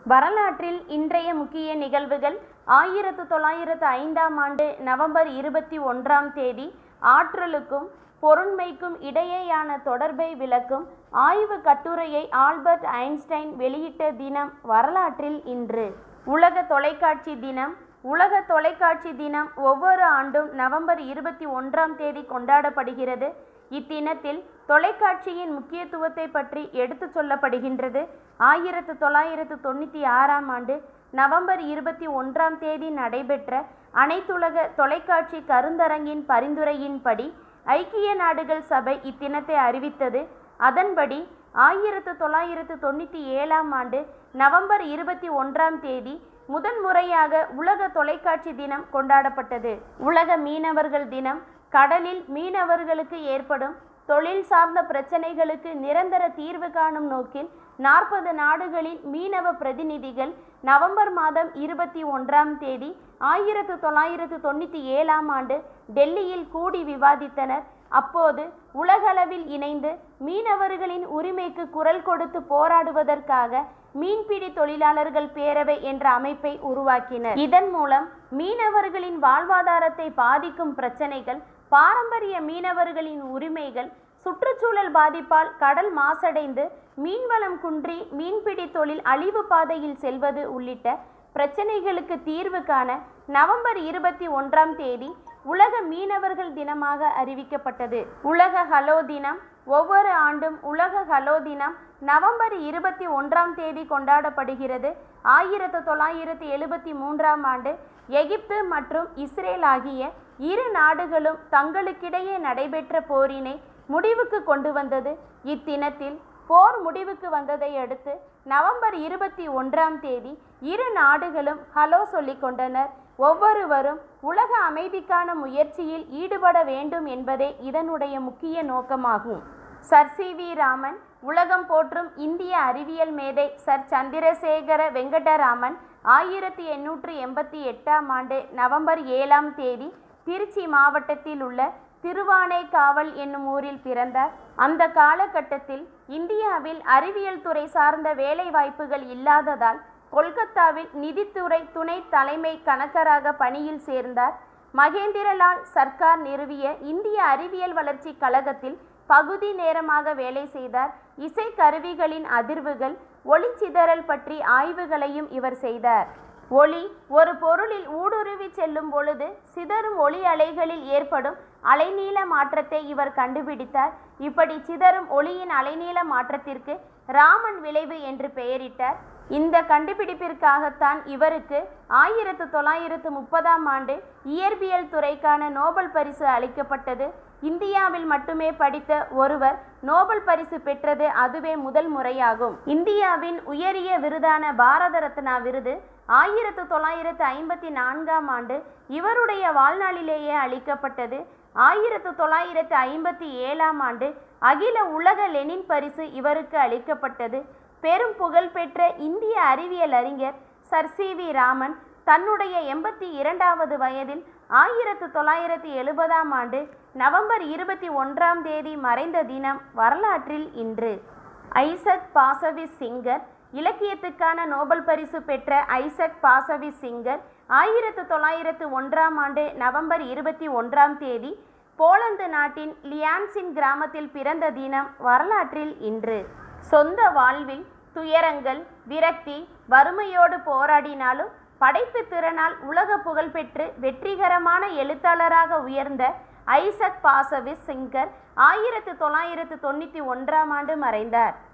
வரலாற்றில் இன்றைய முக்கிய நிகழ்வுகள் ஆயிரத்து தொள்ளாயிரத்து ஐந்தாம் ஆண்டு நவம்பர் இருபத்தி ஒன்றாம் தேதி ஆற்றலுக்கும் பொருண்மைக்கும் இடையேயான தொடர்பை விளக்கும் ஆய்வு கட்டுரையை ஆல்பர்ட் ஐன்ஸ்டைன் வெளியிட்ட தினம் வரலாற்றில் இன்று உலக தொலைக்காட்சி தினம் உலக தொலைக்காட்சி தினம் ஒவ்வொரு ஆண்டும் நவம்பர் இருபத்தி ஒன்றாம் தேதி கொண்டாடப்படுகிறது இத்தினத்தில் தொலைக்காட்சியின் முக்கியத்துவத்தை பற்றி எடுத்துச் சொல்லப்படுகின்றது ஆயிரத்து தொள்ளாயிரத்து தொண்ணூற்றி ஆறாம் ஆண்டு நவம்பர் இருபத்தி ஒன்றாம் தேதி நடைபெற்ற அனைத்துலக தொலைக்காட்சி கருந்தரங்கின் பரிந்துரையின்படி ஐக்கிய நாடுகள் சபை இத்தினத்தை அறிவித்தது அதன்படி ஆயிரத்து தொள்ளாயிரத்து தொண்ணூற்றி ஏழாம் ஆண்டு நவம்பர் இருபத்தி ஒன்றாம் தேதி முதன்முறையாக உலக தொலைக்காட்சி தினம் கொண்டாடப்பட்டது உலக மீனவர்கள் தினம் கடலில் மீனவர்களுக்கு ஏற்படும் தொழில் சார்ந்த பிரச்சனைகளுக்கு நிரந்தர தீர்வு காணும் நோக்கில் நாற்பது நாடுகளின் மீனவ பிரதிநிதிகள் நவம்பர் மாதம் இருபத்தி ஒன்றாம் தேதி ஆயிரத்து தொள்ளாயிரத்து தொண்ணூற்றி ஏழாம் ஆண்டு டெல்லியில் கூடி விவாதித்தனர் அப்போது உலகளவில் இணைந்து மீனவர்களின் உரிமைக்கு குரல் கொடுத்து போராடுவதற்காக மீன்பிடி தொழிலாளர்கள் பேரவை என்ற அமைப்பை உருவாக்கினர் இதன் மூலம் மீனவர்களின் வாழ்வாதாரத்தை பாதிக்கும் பிரச்சனைகள் பாரம்பரிய மீனவர்களின் உரிமைகள் சுற்றுச்சூழல் பாதிப்பால் கடல் மாசடைந்து மீன்வளம் குன்றி மீன்பிடி தொழில் அழிவு பாதையில் செல்வது உள்ளிட்ட பிரச்சனைகளுக்கு தீர்வு காண நவம்பர் இருபத்தி ஒன்றாம் தேதி உலக மீனவர்கள் தினமாக அறிவிக்கப்பட்டது உலக ஹலோ தினம் ஒவ்வொரு ஆண்டும் உலக ஹலோ தினம் நவம்பர் இருபத்தி ஒன்றாம் தேதி கொண்டாடப்படுகிறது ஆயிரத்து தொள்ளாயிரத்து எழுபத்தி மூன்றாம் ஆண்டு எகிப்து மற்றும் இஸ்ரேல் ஆகிய இரு நாடுகளும் தங்களுக்கிடையே நடைபெற்ற போரினை முடிவுக்கு கொண்டு வந்தது இத்தினத்தில் போர் முடிவுக்கு வந்ததை அடுத்து நவம்பர் இருபத்தி ஒன்றாம் தேதி இரு நாடுகளும் ஹலோ சொல்லிக் கொண்டனர் ஒவ்வொருவரும் உலக அமைதிக்கான முயற்சியில் ஈடுபட வேண்டும் என்பதே இதனுடைய முக்கிய நோக்கமாகும் சர் சி வி ராமன் உலகம் போற்றும் இந்திய அறிவியல் மேதை சர் சந்திரசேகர வெங்கடராமன் ஆயிரத்தி எண்ணூற்று எண்பத்தி எட்டாம் ஆண்டு நவம்பர் ஏழாம் தேதி திருச்சி மாவட்டத்தில் உள்ள திருவானைக்காவல் என்னும் ஊரில் பிறந்தார் அந்த காலகட்டத்தில் இந்தியாவில் அறிவியல் துறை சார்ந்த வேலை வாய்ப்புகள் இல்லாததால் கொல்கத்தாவில் நிதித்துறை துணை தலைமை கணக்கராக பணியில் சேர்ந்தார் மகேந்திரலால் சர்க்கார் நிறுவிய இந்திய அறிவியல் வளர்ச்சி கழகத்தில் பகுதி நேரமாக வேலை செய்தார் இசை கருவிகளின் அதிர்வுகள் ஒளிச்சிதறல் பற்றி ஆய்வுகளையும் இவர் செய்தார் ஒளி ஒரு பொருளில் ஊடுருவி செல்லும் பொழுது சிதறும் ஒளி அலைகளில் ஏற்படும் அலைநீள மாற்றத்தை இவர் கண்டுபிடித்தார் இப்படி சிதறும் ஒளியின் அலைநீள மாற்றத்திற்கு ராமன் விளைவு என்று பெயரிட்டார் இந்த கண்டுபிடிப்பிற்காகத்தான் இவருக்கு ஆயிரத்து தொள்ளாயிரத்து முப்பதாம் ஆண்டு இயற்பியல் துறைக்கான நோபல் பரிசு அளிக்கப்பட்டது இந்தியாவில் மட்டுமே படித்த ஒருவர் நோபல் பரிசு பெற்றது அதுவே முதல் முறையாகும் இந்தியாவின் உயரிய விருதான பாரத ரத்னா விருது ஆயிரத்து தொள்ளாயிரத்து ஐம்பத்தி நான்காம் ஆண்டு இவருடைய வாழ்நாளிலேயே அளிக்கப்பட்டது ஆயிரத்து தொள்ளாயிரத்து ஐம்பத்தி ஏழாம் ஆண்டு அகில உலக லெனின் பரிசு இவருக்கு அளிக்கப்பட்டது பெரும் புகழ்பெற்ற இந்திய அறிவியல் அறிஞர் சர் சி வி ராமன் தன்னுடைய எண்பத்தி இரண்டாவது வயதில் ஆயிரத்து தொள்ளாயிரத்து எழுபதாம் ஆண்டு நவம்பர் இருபத்தி ஒன்றாம் தேதி மறைந்த தினம் வரலாற்றில் இன்று ஐசக் பாசவிஸ் சிங்கர் இலக்கியத்துக்கான நோபல் பரிசு பெற்ற ஐசக் பாசவிஸ் சிங்கர் ஆயிரத்து தொள்ளாயிரத்து ஒன்றாம் ஆண்டு நவம்பர் இருபத்தி ஒன்றாம் தேதி போலந்து நாட்டின் லியான்சின் கிராமத்தில் பிறந்த தினம் வரலாற்றில் இன்று சொந்த வாழ்வில் துயரங்கள் விரக்தி வறுமையோடு போராடினாலும் படைப்பு திறனால் உலக புகழ்பெற்று வெற்றிகரமான எழுத்தாளராக உயர்ந்த ஐசக் பாசவிஸ் சிங்கர் ஆயிரத்து தொள்ளாயிரத்து தொண்ணூற்றி ஒன்றாம் ஆண்டு மறைந்தார்